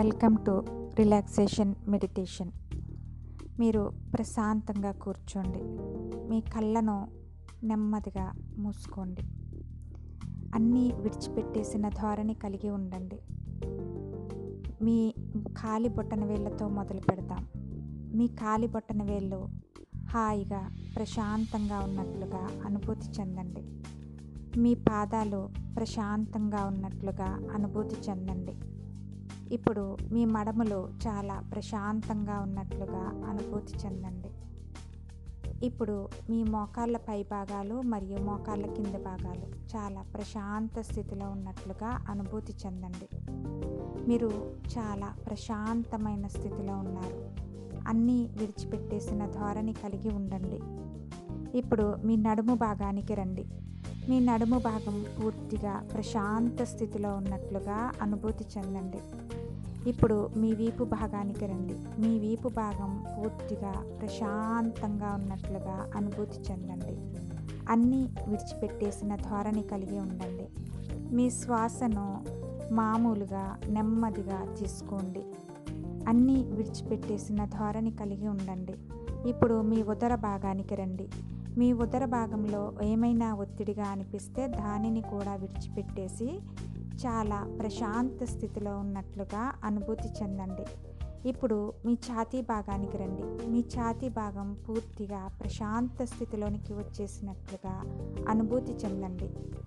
welcome to relaxation meditation మీరు ప్రశాంతంగా కూర్చోండి మీ కళ్ళను నెమ్మదిగా మూసుకోండి అన్నీ విడిచిపెట్టేసిన ధోరణి కలిగి ఉండండి మీ కాలి బొట్టన వేళ్ళతో మొదలు పెడదాం మీ కాలి బొట్టన వేళ్ళు హాయిగా ప్రశాంతంగా ఉన్నట్లుగా అనుభూతి చెందండి మీ పాదాలు ప్రశాంతంగా ఉన్నట్లుగా అనుభూతి చెందండి ఇప్పుడు మీ మడమలు చాలా ప్రశాంతంగా ఉన్నట్లుగా అనుభూతి చెందండి ఇప్పుడు మీ మోకాళ్ళ పై భాగాలు మరియు మోకాళ్ళ కింద భాగాలు చాలా ప్రశాంత స్థితిలో ఉన్నట్లుగా అనుభూతి చెందండి మీరు చాలా ప్రశాంతమైన స్థితిలో ఉన్నారు అన్నీ విడిచిపెట్టేసిన ధోరణి కలిగి ఉండండి ఇప్పుడు మీ నడుము భాగానికి రండి మీ నడుము భాగం పూర్తిగా ప్రశాంత స్థితిలో ఉన్నట్లుగా అనుభూతి చెందండి ఇప్పుడు మీ వీపు భాగానికి రండి మీ వీపు భాగం పూర్తిగా ప్రశాంతంగా ఉన్నట్లుగా అనుభూతి చెందండి అన్నీ విడిచిపెట్టేసిన ధోరణి కలిగి ఉండండి మీ శ్వాసను మామూలుగా నెమ్మదిగా తీసుకోండి అన్నీ విడిచిపెట్టేసిన ధోరణి కలిగి ఉండండి ఇప్పుడు మీ ఉదర భాగానికి రండి మీ ఉదర భాగంలో ఏమైనా ఒత్తిడిగా అనిపిస్తే దానిని కూడా విడిచిపెట్టేసి చాలా ప్రశాంత స్థితిలో ఉన్నట్లుగా అనుభూతి చెందండి ఇప్పుడు మీ ఛాతీ భాగానికి రండి మీ ఛాతీ భాగం పూర్తిగా ప్రశాంత స్థితిలోనికి వచ్చేసినట్లుగా అనుభూతి చెందండి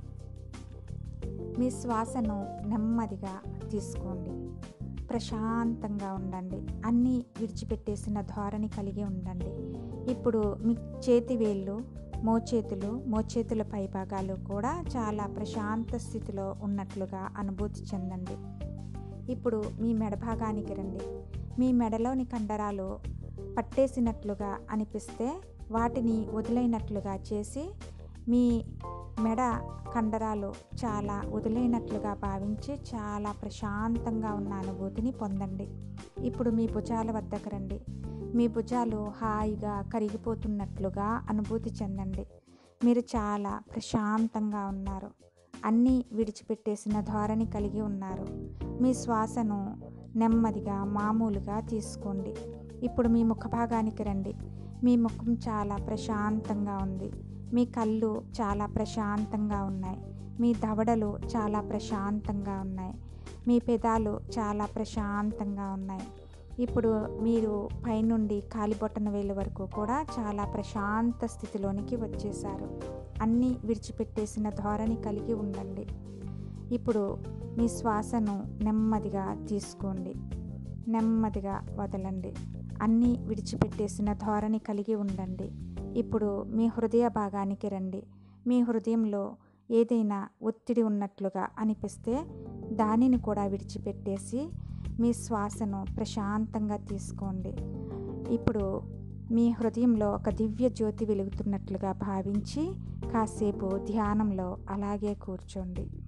మీ శ్వాసను నెమ్మదిగా తీసుకోండి ప్రశాంతంగా ఉండండి అన్నీ విడిచిపెట్టేసిన ధోరణి కలిగి ఉండండి ఇప్పుడు మీ చేతి వేళ్ళు మోచేతులు మోచేతుల పై భాగాలు కూడా చాలా ప్రశాంత స్థితిలో ఉన్నట్లుగా అనుభూతి చెందండి ఇప్పుడు మీ మెడ భాగానికి రండి మీ మెడలోని కండరాలు పట్టేసినట్లుగా అనిపిస్తే వాటిని వదిలేనట్లుగా చేసి మీ మెడ కండరాలు చాలా వదిలేనట్లుగా భావించి చాలా ప్రశాంతంగా ఉన్న అనుభూతిని పొందండి ఇప్పుడు మీ భుజాల వద్దకు రండి మీ భుజాలు హాయిగా కరిగిపోతున్నట్లుగా అనుభూతి చెందండి మీరు చాలా ప్రశాంతంగా ఉన్నారు అన్నీ విడిచిపెట్టేసిన ధోరణి కలిగి ఉన్నారు మీ శ్వాసను నెమ్మదిగా మామూలుగా తీసుకోండి ఇప్పుడు మీ ముఖ భాగానికి రండి మీ ముఖం చాలా ప్రశాంతంగా ఉంది మీ కళ్ళు చాలా ప్రశాంతంగా ఉన్నాయి మీ దవడలు చాలా ప్రశాంతంగా ఉన్నాయి మీ పెదాలు చాలా ప్రశాంతంగా ఉన్నాయి ఇప్పుడు మీరు పైనుండి కాలిబొట్టన వేలు వరకు కూడా చాలా ప్రశాంత స్థితిలోనికి వచ్చేసారు అన్నీ విడిచిపెట్టేసిన ధోరణి కలిగి ఉండండి ఇప్పుడు మీ శ్వాసను నెమ్మదిగా తీసుకోండి నెమ్మదిగా వదలండి అన్నీ విడిచిపెట్టేసిన ధోరణి కలిగి ఉండండి ఇప్పుడు మీ హృదయ భాగానికి రండి మీ హృదయంలో ఏదైనా ఒత్తిడి ఉన్నట్లుగా అనిపిస్తే దానిని కూడా విడిచిపెట్టేసి మీ శ్వాసను ప్రశాంతంగా తీసుకోండి ఇప్పుడు మీ హృదయంలో ఒక దివ్య జ్యోతి వెలుగుతున్నట్లుగా భావించి కాసేపు ధ్యానంలో అలాగే కూర్చోండి